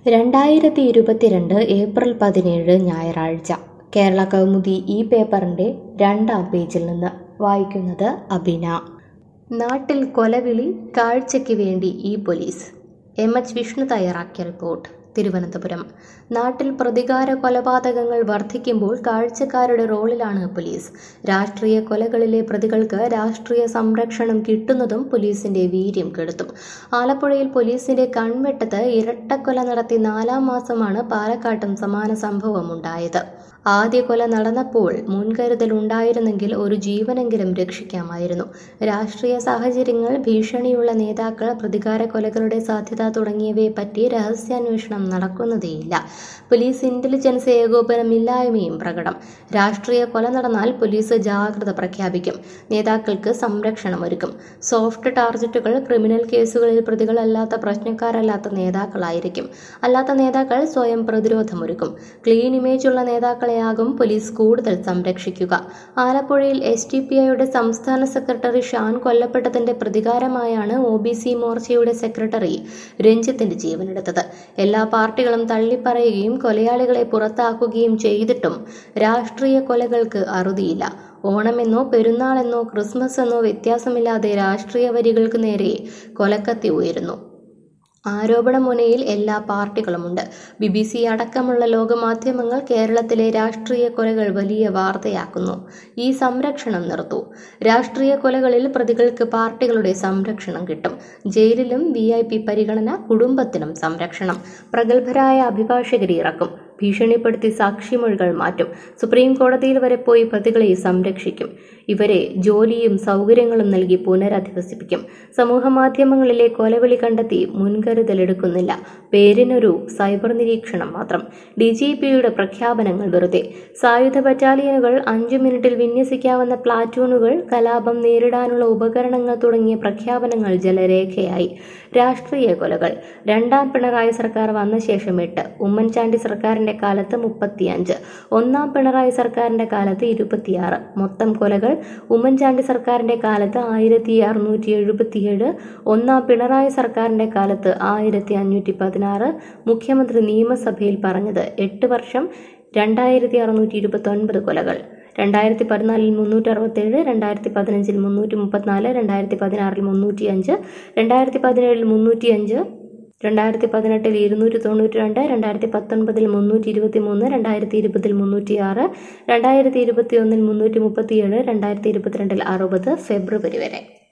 രണ്ടായിരത്തി ഇരുപത്തിരണ്ട് ഏപ്രിൽ പതിനേഴ് ഞായറാഴ്ച കേരള കൗമുദി ഈ പേപ്പറിൻ്റെ രണ്ടാം പേജിൽ നിന്ന് വായിക്കുന്നത് അബിന നാട്ടിൽ കൊലവിളി കാഴ്ചയ്ക്ക് വേണ്ടി ഈ പോലീസ് എം എച്ച് വിഷ്ണു തയ്യാറാക്കിയ റിപ്പോർട്ട് തിരുവനന്തപുരം നാട്ടിൽ പ്രതികാര കൊലപാതകങ്ങൾ വർദ്ധിക്കുമ്പോൾ കാഴ്ചക്കാരുടെ റോളിലാണ് പോലീസ് രാഷ്ട്രീയ കൊലകളിലെ പ്രതികൾക്ക് രാഷ്ട്രീയ സംരക്ഷണം കിട്ടുന്നതും പോലീസിന്റെ വീര്യം കെടുത്തും ആലപ്പുഴയിൽ പോലീസിന്റെ കൺവെട്ടത്ത് ഇരട്ടക്കൊല നടത്തി നാലാം മാസമാണ് പാലക്കാട്ടും സമാന സംഭവം ഉണ്ടായത് ആദ്യ കൊല നടന്നപ്പോൾ മുൻകരുതൽ ഉണ്ടായിരുന്നെങ്കിൽ ഒരു ജീവനെങ്കിലും രക്ഷിക്കാമായിരുന്നു രാഷ്ട്രീയ സാഹചര്യങ്ങൾ ഭീഷണിയുള്ള നേതാക്കൾ പ്രതികാര കൊലകളുടെ സാധ്യത തുടങ്ങിയവയെ പറ്റി രഹസ്യാന്വേഷണം നടക്കുന്നതേയില്ല പോലീസ് ഇന്റലിജൻസ് ഏകോപനമില്ലായ്മയും പ്രകടം രാഷ്ട്രീയ കൊല നടന്നാൽ പോലീസ് ജാഗ്രത പ്രഖ്യാപിക്കും നേതാക്കൾക്ക് സംരക്ഷണമൊരുക്കും സോഫ്റ്റ് ടാർജറ്റുകൾ ക്രിമിനൽ കേസുകളിൽ പ്രതികളല്ലാത്ത പ്രശ്നക്കാരല്ലാത്ത നേതാക്കളായിരിക്കും അല്ലാത്ത നേതാക്കൾ സ്വയം പ്രതിരോധമൊരുക്കും ക്ലീൻ ഇമേജുള്ള നേതാക്കളെയാകും പോലീസ് കൂടുതൽ സംരക്ഷിക്കുക ആലപ്പുഴയിൽ എസ് ടി പി ഐയുടെ സംസ്ഥാന സെക്രട്ടറി ഷാൻ കൊല്ലപ്പെട്ടതിന്റെ പ്രതികാരമായാണ് ഒ ബി സി മോർച്ചയുടെ സെക്രട്ടറി രഞ്ജിത്തിന്റെ ജീവനെടുത്തത് എല്ലാ പാർട്ടികളും തള്ളിപ്പറയുകയും കൊലയാളികളെ പുറത്താക്കുകയും ചെയ്തിട്ടും രാഷ്ട്രീയ കൊലകൾക്ക് അറുതിയില്ല ഓണമെന്നോ പെരുന്നാളെന്നോ ക്രിസ്മസ് എന്നോ വ്യത്യാസമില്ലാതെ രാഷ്ട്രീയ വരികൾക്ക് നേരെ കൊലക്കത്തി ഉയരുന്നു ആരോപണ മുനയിൽ എല്ലാ പാർട്ടികളുമുണ്ട് ബി ബി സി അടക്കമുള്ള ലോകമാധ്യമങ്ങൾ കേരളത്തിലെ രാഷ്ട്രീയ കൊലകൾ വലിയ വാർത്തയാക്കുന്നു ഈ സംരക്ഷണം നിർത്തു രാഷ്ട്രീയ കൊലകളിൽ പ്രതികൾക്ക് പാർട്ടികളുടെ സംരക്ഷണം കിട്ടും ജയിലിലും വി ഐ പി പരിഗണന കുടുംബത്തിനും സംരക്ഷണം പ്രഗത്ഭരായ അഭിഭാഷകരെ ഇറക്കും ഭീഷണിപ്പെടുത്തി സാക്ഷിമൊഴികൾ മാറ്റും സുപ്രീം കോടതിയിൽ വരെ പോയി പ്രതികളെ സംരക്ഷിക്കും ഇവരെ ജോലിയും സൗകര്യങ്ങളും നൽകി പുനരധിവസിപ്പിക്കും സമൂഹ മാധ്യമങ്ങളിലെ കൊലവിളി കണ്ടെത്തി മുൻകരുതലെടുക്കുന്നില്ല പേരിനൊരു സൈബർ നിരീക്ഷണം മാത്രം ഡി ജി പിയുടെ പ്രഖ്യാപനങ്ങൾ വെറുതെ സായുധ ബറ്റാലിയനുകൾ അഞ്ചു മിനിറ്റിൽ വിന്യസിക്കാവുന്ന പ്ലാറ്റൂണുകൾ കലാപം നേരിടാനുള്ള ഉപകരണങ്ങൾ തുടങ്ങിയ പ്രഖ്യാപനങ്ങൾ ജലരേഖയായി രാഷ്ട്രീയ കൊലകൾ രണ്ടാം പിണറായി സർക്കാർ വന്ന ശേഷം എട്ട് ഉമ്മൻചാണ്ടി സർക്കാരിന്റെ കാലത്ത് മുപ്പത്തിയഞ്ച് ഒന്നാം പിണറായി സർക്കാരിന്റെ കാലത്ത് ഇരുപത്തിയാറ് മൊത്തം കൊലകൾ ഉമ്മൻചാണ്ടി സർക്കാരിന്റെ കാലത്ത് ആയിരത്തി അറുന്നൂറ്റി എഴുപത്തിയേഴ് ഒന്നാം പിണറായി സർക്കാരിന്റെ കാലത്ത് ആയിരത്തി അഞ്ഞൂറ്റി പതിനാറ് മുഖ്യമന്ത്രി നിയമസഭയിൽ പറഞ്ഞത് എട്ട് വർഷം രണ്ടായിരത്തി അറുന്നൂറ്റി ഇരുപത്തി ഒൻപത് കൊലകൾ രണ്ടായിരത്തി പതിനാലിൽ മുന്നൂറ്റി അറുപത്തേഴ് രണ്ടായിരത്തി പതിനഞ്ചിൽ മുന്നൂറ്റി മുപ്പത്തിനാല് രണ്ടായിരത്തി പതിനാറിൽ മുന്നൂറ്റി അഞ്ച് രണ്ടായിരത്തി പതിനേഴിൽ മുന്നൂറ്റി അഞ്ച് രണ്ടായിരത്തി പതിനെട്ടിൽ ഇരുന്നൂറ്റി തൊണ്ണൂറ്റി രണ്ട് രണ്ടായിരത്തി പത്തൊൻപതിൽ മുന്നൂറ്റി ഇരുപത്തി മൂന്ന് രണ്ടായിരത്തി ഇരുപതിൽ മുന്നൂറ്റി ആറ് രണ്ടായിരത്തി ഇരുപത്തി ഒന്നിൽ മുന്നൂറ്റി മുപ്പത്തിയേഴ് രണ്ടായിരത്തി ഇരുപത്തിരണ്ടിൽ അറുപത് ഫെബ്രുവരി വരെ